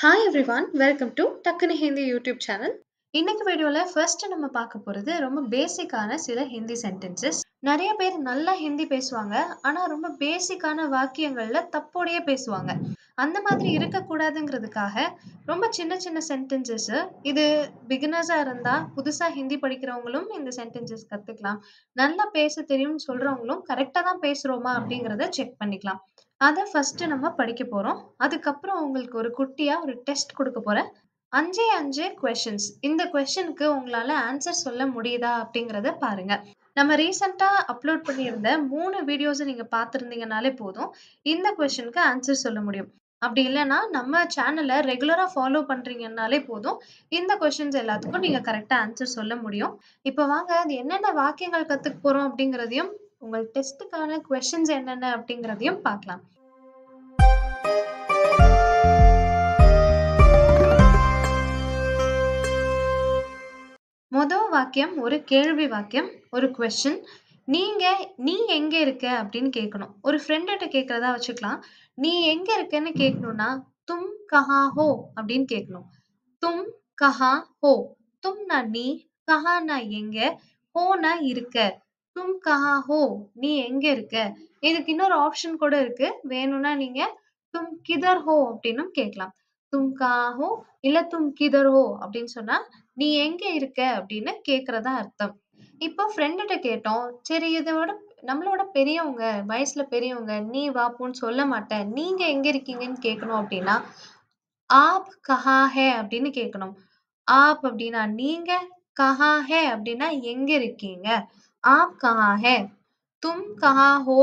hi everyone welcome to டக்குனு Hindi YouTube channel இன்னைக்கு வீடியோல ஃபர்ஸ்ட் நம்ம பார்க்க போறது ரொம்ப பேசிக்கான சில ஹிந்தி சென்டென்சஸ் நிறைய பேர் நல்லா ஹிந்தி பேசுவாங்க ஆனா ரொம்ப பேசிக்கான வாக்கியங்கள்ல தப்போடையே பேசுவாங்க அந்த மாதிரி இருக்கக்கூடாதுங்கிறதுக்காக ரொம்ப சின்ன சின்ன சென்டென்சஸ் இது பிகினர்ஸா இருந்தா புதுசா ஹிந்தி படிக்கிறவங்களும் இந்த சென்டென்சஸ் கத்துக்கலாம் நல்லா பேச தெரியும்னு சொல்றவங்களும் கரெக்டா தான் பேசுறோமா அப்படிங்கறத செக் பண்ணிக்கலாம் அத ஃபர்ஸ்ட் நம்ம படிக்க போறோம் அதுக்கப்புறம் உங்களுக்கு ஒரு குட்டியா ஒரு டெஸ்ட் கொடுக்க போறேன் அஞ்சே அஞ்சு கொஷின்ஸ் இந்த கொஷனுக்கு உங்களால ஆன்சர் சொல்ல முடியுதா அப்படிங்கறத பாருங்க நம்ம ரீசெண்டா அப்லோட் பண்ணியிருந்த மூணு வீடியோஸ் நீங்க பார்த்திருந்தீங்கனாலே போதும் இந்த கொஷனுக்கு ஆன்சர் சொல்ல முடியும் அப்படி இல்லைன்னா நம்ம சேனலை ரெகுலரா ஃபாலோ பண்றீங்கன்னாலே போதும் இந்த கொஷின்ஸ் எல்லாத்துக்கும் நீங்க கரெக்டா ஆன்சர் சொல்ல முடியும் இப்போ வாங்க அது என்னென்ன வாக்கியங்கள் கத்துக்க போறோம் அப்படிங்கறதையும் உங்கள் டெஸ்ட்டுக்கான கொஷின்ஸ் என்னென்ன அப்படிங்கறதையும் பார்க்கலாம் முதல் வாக்கியம் ஒரு கேள்வி வாக்கியம் ஒரு கொஸ்டின் நீங்க நீ எங்க இருக்க அப்படின்னு கேட்கணும் ஒரு ஃப்ரெண்ட்ட கேட்கறதா வச்சுக்கலாம் நீ எங்க இருக்கன்னு கேட்கணும்னா தும் கஹா ஹோ அப்படின்னு கேட்கணும் தும் கஹா ஹோ தும்னா நீ கஹானா எங்க ஹோனா இருக்க தும் கஹா ஹோ நீ எங்க இருக்க இதுக்கு இன்னொரு ஆப்ஷன் கூட இருக்கு வேணும்னா நீங்க தும் கிதர் ஹோ அப்படின்னும் கேட்கலாம் தும் கஹா ஹோ இல்ல தும் கிதர் ஹோ அப்படின்னு சொன்னா நீ எங்க இருக்க அப்படின்னு கேக்குறதா அர்த்தம் இப்போ ஃப்ரெண்ட்ட கேட்டோம் சரி இதோட நம்மளோட பெரியவங்க வயசுல பெரியவங்க நீ வா போன்னு சொல்ல மாட்டேன் நீங்க எங்க இருக்கீங்கன்னு கேட்கணும் அப்படின்னா ஆப் கஹா ஹே அப்படின்னு கேட்கணும் ஆப் அப்படின்னா நீங்க கஹா ஹே அப்படின்னா எங்க இருக்கீங்க ஆப் கஹா ஹே தும் கஹா ஹோ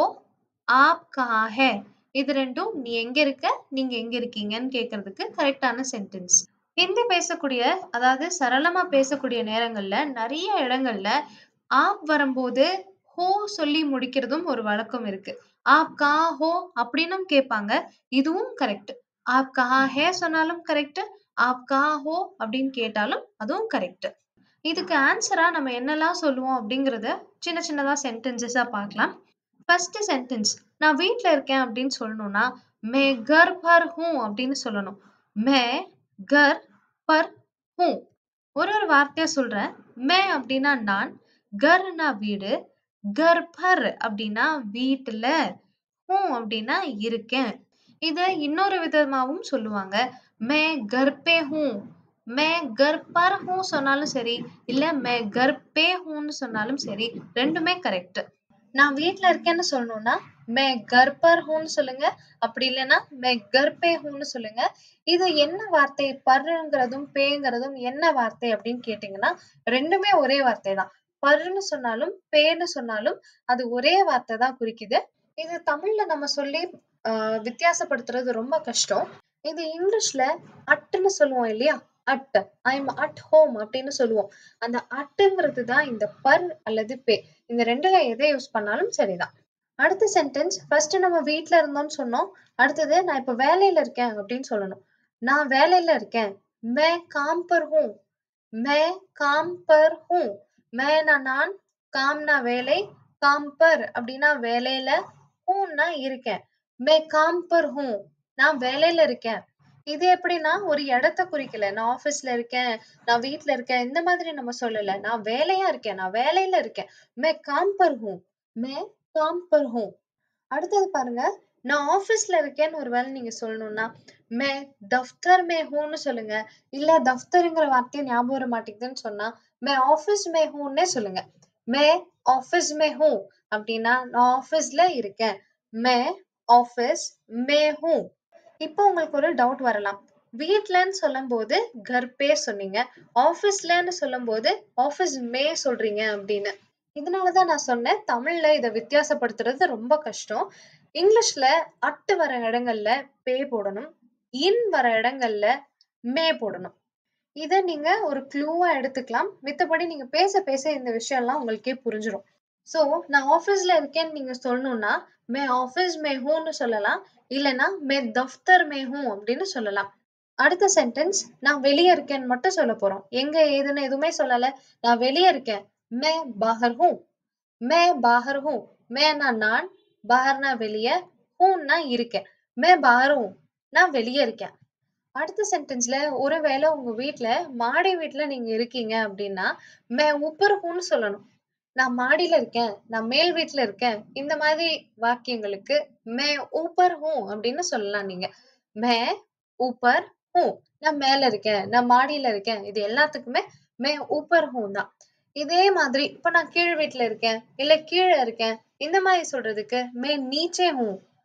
ஆப் கஹா ஹே இது ரெண்டும் நீ எங்க இருக்க நீங்க எங்க இருக்கீங்கன்னு கேக்குறதுக்கு கரெக்டான சென்டென்ஸ் ஹிந்தி பேசக்கூடிய அதாவது சரளமா பேசக்கூடிய நேரங்கள்ல நிறைய இடங்கள்ல ஆப் வரும்போது ஹோ சொல்லி முடிக்கிறதும் ஒரு வழக்கம் இருக்கு ஆப் கா ஹோ அப்படின்னும் கேட்பாங்க இதுவும் கரெக்ட் ஆப் கஹா ஹே சொன்னாலும் கரெக்ட் ஆப் கா ஹோ அப்படின்னு கேட்டாலும் அதுவும் கரெக்ட் இதுக்கு ஆன்சரா நம்ம என்னெல்லாம் சொல்லுவோம் அப்படிங்கறத சின்ன சின்னதா சென்டென்சஸா பார்க்கலாம் ஃபர்ஸ்ட் சென்டென்ஸ் நான் வீட்ல இருக்கேன் அப்படின்னு சொல்லணும்னா மே கர் பர் ஹூ அப்படின்னு சொல்லணும் மே கர் பர் ஹூ ஒரு ஒரு வார்த்தையா சொல்றேன் மே அப்படின்னா நான் கர்னா வீடு கர் பர் அப்படின்னா வீட்டுல ஹூ அப்படின்னா இருக்கேன் இத இன்னொரு விதமாவும் சொல்லுவாங்க மே கர் பே ஹூ மே கர் பர் ஹூ சொன்னாலும் சரி இல்ல மே கர் பே ஹூன்னு சொன்னாலும் சரி ரெண்டுமே கரெக்ட் நான் வீட்ல இருக்கேன்னு சொல்லணும்னா மே கர் பர் ஹூன்னு சொல்லுங்க அப்படி இல்லைன்னா மே கர் பே ஹூன்னு சொல்லுங்க இது என்ன வார்த்தை பர்ங்கிறதும் பேங்கிறதும் என்ன வார்த்தை அப்படின்னு கேட்டீங்கன்னா ரெண்டுமே ஒரே வார்த்தை தான் பர்ன்னு சொன்னாலும் பேன்னு சொன்னாலும் அது ஒரே வார்த்தை தான் குறிக்குது இது தமிழ்ல நம்ம சொல்லி ஆஹ் வித்தியாசப்படுத்துறது ரொம்ப கஷ்டம் இது இங்கிலீஷ்ல அட்டுன்னு சொல்லுவோம் இல்லையா at I am at home அப்படின்னு சொல்லுவோம் அந்த அட்டுங்கிறது தான் இந்த பர் அல்லது பே இந்த ரெண்டுல எதை யூஸ் பண்ணாலும் சரிதான் அடுத்த சென்டென்ஸ் ஃபர்ஸ்ட் நம்ம வீட்ல இருந்தோம்னு சொன்னோம் அடுத்தது நான் இப்ப வேலையில இருக்கேன் அப்படின்னு சொல்லணும் நான் வேலையில இருக்கேன் மே காம் பர் ஹூ மே காம் பர் ஹூ மேனா நான் காம்னா வேலை காம் பர் அப்படின்னா வேலையில ஹூன்னா இருக்கேன் மே காம் பர் ஹூ நான் வேலையில இருக்கேன் இது எப்படின்னா ஒரு இடத்த குறிக்கல நான் ஆபீஸ்ல இருக்கேன் நான் வீட்ல இருக்கேன் இந்த மாதிரி நம்ம சொல்லல நான் வேலையா இருக்கேன் நான் வேலையில இருக்கேன் மே காம் பர் ஹூ மே காம் பர் ஹூ அடுத்தது பாருங்க நான் ஆபீஸ்ல இருக்கேன்னு ஒருவேளை நீங்க சொல்லணும்னா மே தஃப்தர் மே ஹூன்னு சொல்லுங்க இல்ல தஃப்தருங்கிற வார்த்தையை ஞாபகம் வர மாட்டேங்குதுன்னு சொன்னா மே ஆபீஸ் மே ஹூன்னே சொல்லுங்க மே ஆபீஸ் மே ஹூ அப்படின்னா நான் ஆபீஸ்ல இருக்கேன் மே ஆபீஸ் மே ஹூ இப்போ உங்களுக்கு ஒரு டவுட் வரலாம் வீட்லன்னு சொல்லும் போது கர்பே சொன்னீங்க ஆபீஸ்லன்னு சொல்லும் போது ஆபீஸ் மே சொல்றீங்க அப்படின்னு இதனாலதான் நான் சொன்னேன் தமிழ்ல இதை வித்தியாசப்படுத்துறது ரொம்ப கஷ்டம் இங்கிலீஷ்ல அட்டு வர இடங்கள்ல பே போடணும் இன் வர இடங்கள்ல மே போடணும் இத நீங்க ஒரு க்ளூவா எடுத்துக்கலாம் மித்தபடி நீங்க பேச பேச இந்த விஷயம் எல்லாம் உங்களுக்கே புரிஞ்சிடும் சோ நான் ஆபீஸ்ல இருக்கேன்னு நீங்க சொல்லணும்னா மே ஆபீஸ் மே ஹூன்னு சொல்லலாம் இல்லைன்னா மே தஃப்தர் மே ஹூ அப்படின்னு சொல்லலாம் அடுத்த சென்டென்ஸ் நான் வெளியே இருக்கேன்னு மட்டும் சொல்ல போறோம் எங்க ஏதுன்னு எதுவுமே சொல்லல நான் வெளியே இருக்கேன் மே பாஹர் ஹூ மே பாஹர் ஹூ மேனா நான் பாஹர்னா வெளியே ஹூன்னா இருக்கேன் மே பாஹர் ஹூ நான் வெளியே இருக்கேன் அடுத்த சென்டென்ஸ்ல ஒருவேளை உங்க வீட்ல மாடி வீட்ல நீங்க இருக்கீங்க அப்படின்னா மே உப்பர் ஹூன்னு சொல்லணும் நான் மாடியில இருக்கேன் நான் மேல் வீட்ல இருக்கேன் இந்த மாதிரி வாக்கியங்களுக்கு மே ஊப்பர் ஹூ அப்படின்னு சொல்லலாம் நீங்க மே ஊப்பர் ஹூ நான் மேல இருக்கேன் நான் மாடியில இருக்கேன் இது எல்லாத்துக்குமே மே ஊப்பர் ஹூ தான் இதே மாதிரி இப்ப நான் கீழ் வீட்ல இருக்கேன் இல்ல கீழே இருக்கேன் இந்த மாதிரி சொல்றதுக்கு மே நீச்சே ஹூ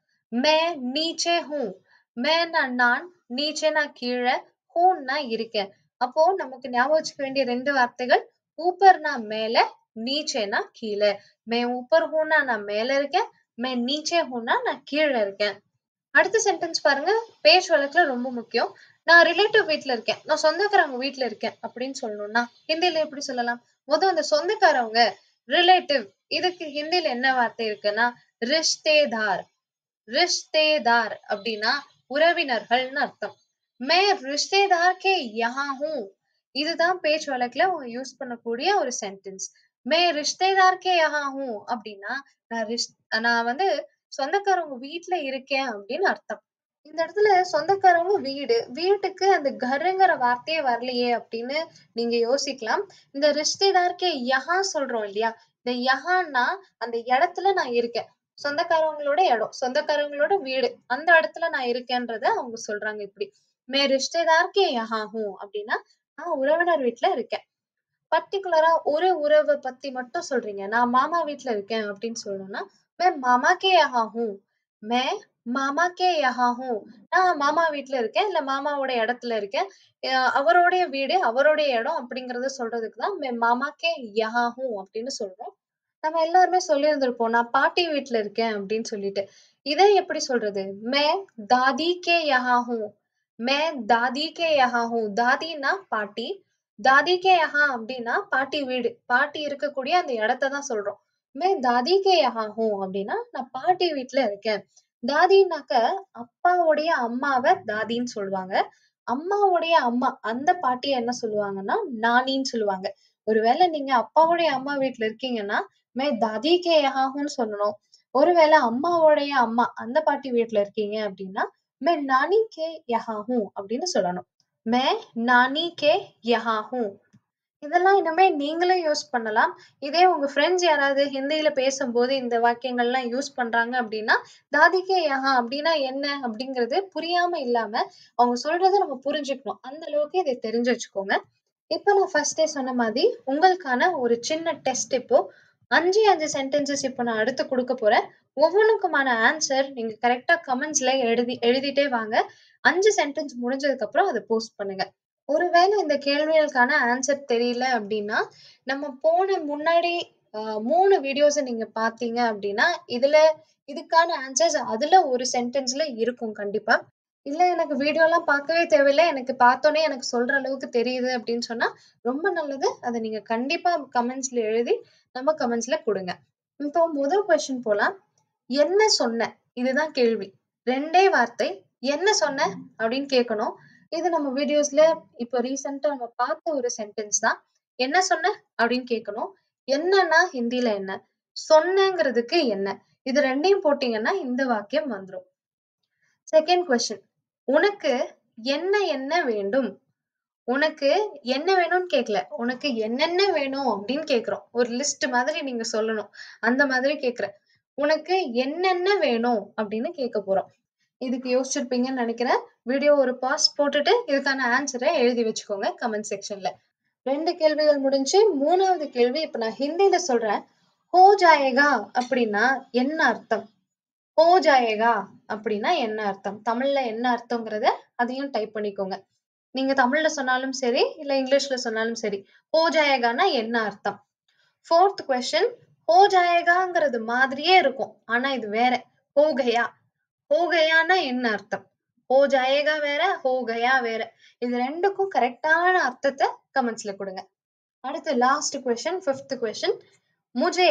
மே நீச்சே ஹூ மேனா நான் நீச்சேனா கீழே ஹூன்னா இருக்கேன் அப்போ நமக்கு ஞாபகம் வச்சுக்க வேண்டிய ரெண்டு வார்த்தைகள் ஊப்பர்னா மேல நீச்சேனா கீழே மே ஊப்பர் ஹூனா நான் மேல இருக்கேன் மே நீச்சே ஹூனா நான் கீழே இருக்கேன் அடுத்த சென்டென்ஸ் பாருங்க பேச்சு வழக்குல ரொம்ப முக்கியம் நான் ரிலேட்டிவ் வீட்ல இருக்கேன் நான் சொந்தக்காரவங்க வீட்ல இருக்கேன் அப்படின்னு சொல்லணும்னா ஹிந்தில எப்படி சொல்லலாம் முதல் அந்த சொந்தக்காரவங்க ரிலேட்டிவ் இதுக்கு ஹிந்தில என்ன வார்த்தை இருக்குன்னா ரிஷ்தேதார் ரிஷ்தேதார் அப்படின்னா உறவினர்கள்னு அர்த்தம் மே ரிஷ்தேதார் கே யஹா ஹூ இதுதான் பேச்சு வழக்குல அவங்க யூஸ் பண்ணக்கூடிய ஒரு சென்டென்ஸ் மே ரிஷ்தேதார் கே யஹா ஹூ அப்படின்னா நான் ரிஷ் நான் வந்து சொந்தக்காரவங்க வீட்ல இருக்கேன் அப்படின்னு அர்த்தம் இந்த இடத்துல சொந்தக்காரவங்க வீடு வீட்டுக்கு அந்த கருங்கிற வார்த்தையே வரலையே அப்படின்னு நீங்க யோசிக்கலாம் இந்த ரிஷ்தேதார்க்கே யஹா சொல்றோம் இல்லையா இந்த யஹான்னா அந்த இடத்துல நான் இருக்கேன் சொந்தக்காரவங்களோட இடம் சொந்தக்காரவங்களோட வீடு அந்த இடத்துல நான் இருக்கேன்றத அவங்க சொல்றாங்க இப்படி மே ரிஷ்தேதார்க்கே யஹா ஹூ அப்படின்னா நான் உறவினர் வீட்ல இருக்கேன் பர்டிகுலரா ஒரு உறவை பத்தி மட்டும் சொல்றீங்க நான் மாமா வீட்ல இருக்கேன் அப்படின்னு சொல்லணும்னா மே மாமா கே யஹா ஹூ மே மாமா கே யஹா ஹூ நான் மாமா வீட்ல இருக்கேன் இல்ல மாமாவோட இடத்துல இருக்கேன் அஹ் அவருடைய வீடு அவருடைய இடம் அப்படிங்கறத சொல்றதுக்கு தான் மே மாமா கே யஹா ஹூ அப்படின்னு சொல்றோம் நம்ம எல்லாருமே சொல்லியிருந்திருப்போம் நான் பாட்டி வீட்ல இருக்கேன் அப்படின்னு சொல்லிட்டு இதை எப்படி சொல்றது மே தாதி கே யஹா ஹூ மே தாதி கே யஹா ஹூ தாதின்னா பாட்டி தாதி கே யஹா அப்படின்னா பாட்டி வீடு பாட்டி இருக்கக்கூடிய அந்த இடத்த தான் சொல்றோம் மே தாதி கே யஹா ஹூ அப்படின்னா நான் பாட்டி வீட்ல இருக்கேன் தாதினாக்க அப்பாவுடைய அம்மாவை தாதின்னு சொல்லுவாங்க அம்மாவுடைய அம்மா அந்த பாட்டிய என்ன சொல்லுவாங்கன்னா நானின்னு சொல்லுவாங்க ஒருவேளை நீங்க அப்பாவுடைய அம்மா வீட்ல இருக்கீங்கன்னா மே தாதி கே யஹாஹுன்னு சொல்லணும் ஒருவேளை அம்மாவுடைய அம்மா அந்த பாட்டி வீட்ல இருக்கீங்க அப்படின்னா மே நானி கே யஹாஹூ அப்படின்னு சொல்லணும் மே நானி கே யஹாஹூ இதெல்லாம் இனிமே நீங்களும் யூஸ் பண்ணலாம் இதே உங்க ஃப்ரெண்ட்ஸ் யாராவது ஹிந்தியில பேசும்போது இந்த வாக்கியங்கள்லாம் யூஸ் பண்றாங்க அப்படின்னா தாதிகே யஹா அப்படின்னா என்ன அப்படிங்கிறது புரியாம இல்லாம அவங்க சொல்றதை நம்ம புரிஞ்சுக்கணும் அந்த அளவுக்கு இதை தெரிஞ்சு வச்சுக்கோங்க இப்ப நான் ஃபர்ஸ்டே சொன்ன மாதிரி உங்களுக்கான ஒரு சின்ன டெஸ்ட் இப்போ அஞ்சு அஞ்சு சென்டென்சஸ் இப்போ நான் அடுத்து கொடுக்க போறேன் ஒவ்வொன்றுக்குமான ஆன்சர் நீங்க கரெக்டா கமெண்ட்ஸ்ல எழுதி எழுதிட்டே வாங்க அஞ்சு சென்டென்ஸ் முடிஞ்சதுக்கு அப்புறம் அதை போஸ்ட் பண்ணுங்க ஒருவேளை இந்த கேள்விகளுக்கான ஆன்சர் தெரியல அப்படின்னா நம்ம போன முன்னாடி ஆஹ் மூணு வீடியோஸை நீங்க பார்த்தீங்க அப்படின்னா இதுல இதுக்கான ஆன்சர்ஸ் அதுல ஒரு சென்டென்ஸ்ல இருக்கும் கண்டிப்பா இல்ல எனக்கு வீடியோ எல்லாம் பார்க்கவே தேவையில்லை எனக்கு பார்த்தோன்னே எனக்கு சொல்ற அளவுக்கு தெரியுது அப்படின்னு சொன்னா ரொம்ப நல்லது அதை நீங்க கண்டிப்பா கமெண்ட்ஸ்ல எழுதி நம்ம கமெண்ட்ஸ்ல கொடுங்க இப்போ முதல் கொஸ்டின் போலாம் என்ன சொன்ன இதுதான் கேள்வி ரெண்டே வார்த்தை என்ன சொன்ன அப்படின்னு கேட்கணும் இது நம்ம வீடியோஸ்ல இப்போ ரீசெண்டா நம்ம பார்த்த ஒரு சென்டென்ஸ் தான் என்ன சொன்ன அப்படின்னு கேட்கணும் என்னன்னா ஹிந்தில என்ன சொன்னங்கிறதுக்கு என்ன இது ரெண்டையும் போட்டீங்கன்னா இந்த வாக்கியம் வந்துரும் செகண்ட் கொஸ்டின் உனக்கு என்ன என்ன வேண்டும் உனக்கு என்ன வேணும்னு கேட்கல உனக்கு என்னென்ன வேணும் அப்படின்னு கேக்குறோம் ஒரு லிஸ்ட் மாதிரி நீங்க சொல்லணும் அந்த மாதிரி கேக்குறேன் உனக்கு என்னென்ன வேணும் அப்படின்னு கேட்க போறோம் இதுக்கு யோசிச்சிருப்பீங்கன்னு நினைக்கிறேன் வீடியோ ஒரு பாஸ் போட்டுட்டு இதுக்கான ஆன்சரை எழுதி வச்சுக்கோங்க கமெண்ட் செக்ஷன்ல ரெண்டு கேள்விகள் முடிஞ்சு மூணாவது கேள்வி இப்ப நான் ஹிந்தில சொல்றேன் ஹோ ஜாயேகா அப்படின்னா என்ன அர்த்தம் ஹோ ஜாயேகா அப்படின்னா என்ன அர்த்தம் தமிழ்ல என்ன அர்த்தங்கிறத அதையும் டைப் பண்ணிக்கோங்க நீங்க தமிழ்ல சொன்னாலும் சரி இல்ல இங்கிலீஷ்ல சொன்னாலும் சரி ஹோ ஜாயேகான்னா என்ன அர்த்தம் ஃபோர்த் கொஸ்டின் ஹோ ஜாயேகாங்கிறது மாதிரியே இருக்கும் ஆனா இது வேற ஹோ கயா ஹோ கயான்னா என்ன அர்த்தம் ஹோ ஜாயேகா வேற ஹோ கயா வேற இது ரெண்டுக்கும் கரெக்டான அர்த்தத்தை கமெண்ட்ஸ்ல கொடுங்க அடுத்து லாஸ்ட் கொஸ்டின் ஃபிஃப்த் கொஸ்டின் முஜே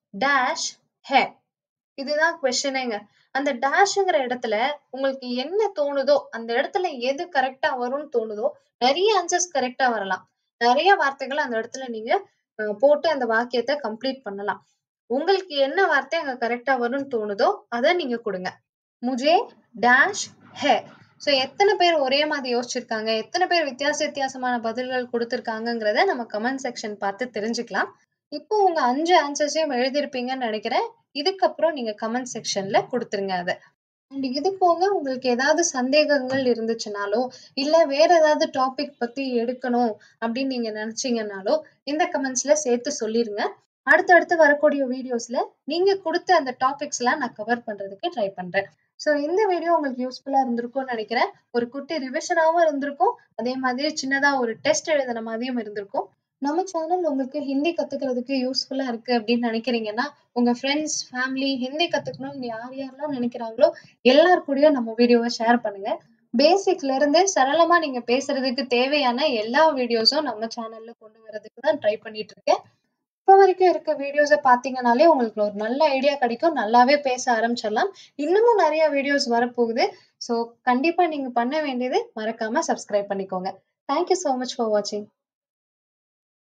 டேஷ் ஹே இதுதான் கொஸ்டினேங்க அந்த டேஷ்ங்கிற இடத்துல உங்களுக்கு என்ன தோணுதோ அந்த இடத்துல எது கரெக்டா வரும்னு தோணுதோ நிறைய ஆன்சர்ஸ் கரெக்டா வரலாம் நிறைய வார்த்தைகள் அந்த இடத்துல நீங்க அஹ், போட்டு அந்த வாக்கியத்தை கம்ப்ளீட் பண்ணலாம் உங்களுக்கு என்ன வார்த்தை அங்க கரெக்டா வரும்னு தோணுதோ அதை நீங்க கொடுங்க முஜே டேஷ் ஹே ஸோ எத்தனை பேர் ஒரே மாதிரி யோசிச்சிருக்காங்க எத்தனை பேர் வித்தியாச வித்தியாசமான பதில்கள் கொடுத்துருக்காங்கங்கிறத நம்ம கமெண்ட் செக்ஷன் பார்த்து தெரிஞ்சுக்கலாம் இப்போ உங்க அஞ்சு ஆன்சர்ஸையும் எழுதியிருப்பீங்கன்னு நினைக்கிறேன் இதுக்கப்புறம் நீங்க கமெண்ட் செக்ஷன்ல கொடுத்துருங்க அதை அண்ட் இது போக உங்களுக்கு ஏதாவது சந்தேகங்கள் இருந்துச்சுனாலோ இல்ல வேற ஏதாவது டாபிக் பத்தி எடுக்கணும் அப்படின்னு நீங்க நினைச்சீங்கன்னாலோ இந்த கமெண்ட்ஸ்ல சேர்த்து சொல்லிருங்க அடுத்தடுத்து வரக்கூடிய வீடியோஸ்ல நீங்க கொடுத்த அந்த டாபிக்ஸ் எல்லாம் நான் கவர் பண்றதுக்கு ட்ரை பண்றேன் ஸோ இந்த வீடியோ உங்களுக்கு யூஸ்ஃபுல்லா இருந்திருக்கும்னு நினைக்கிறேன் ஒரு குட்டி ரிவிஷனாகவும் இருந்திருக்கும் அதே மாதிரி சின்னதா ஒரு டெஸ்ட் எழுதின மாதிரியும் இருந்திருக்கும் நம்ம சேனல் உங்களுக்கு ஹிந்தி கத்துக்கிறதுக்கு யூஸ்ஃபுல்லா இருக்கு அப்படின்னு நினைக்கிறீங்கன்னா உங்க ஃப்ரெண்ட்ஸ் ஃபேமிலி ஹிந்தி கத்துக்கணும்னு யார் யாரெல்லாம் நினைக்கிறாங்களோ எல்லார் கூடயும் நம்ம வீடியோவை ஷேர் பண்ணுங்க பேசிக்ல இருந்து சரளமா நீங்க பேசுறதுக்கு தேவையான எல்லா வீடியோஸும் நம்ம சேனல்ல கொண்டு வரதுக்கு தான் ட்ரை பண்ணிட்டு இருக்கேன் இப்போ வரைக்கும் இருக்க வீடியோஸை பார்த்தீங்கனாலே உங்களுக்கு ஒரு நல்ல ஐடியா கிடைக்கும் நல்லாவே பேச ஆரம்பிச்சிடலாம் இன்னமும் நிறைய வீடியோஸ் வரப்போகுது ஸோ கண்டிப்பா நீங்க பண்ண வேண்டியது மறக்காம சப்ஸ்கிரைப் பண்ணிக்கோங்க தேங்க்யூ ஸோ மச் ஃபார் வாட்சிங்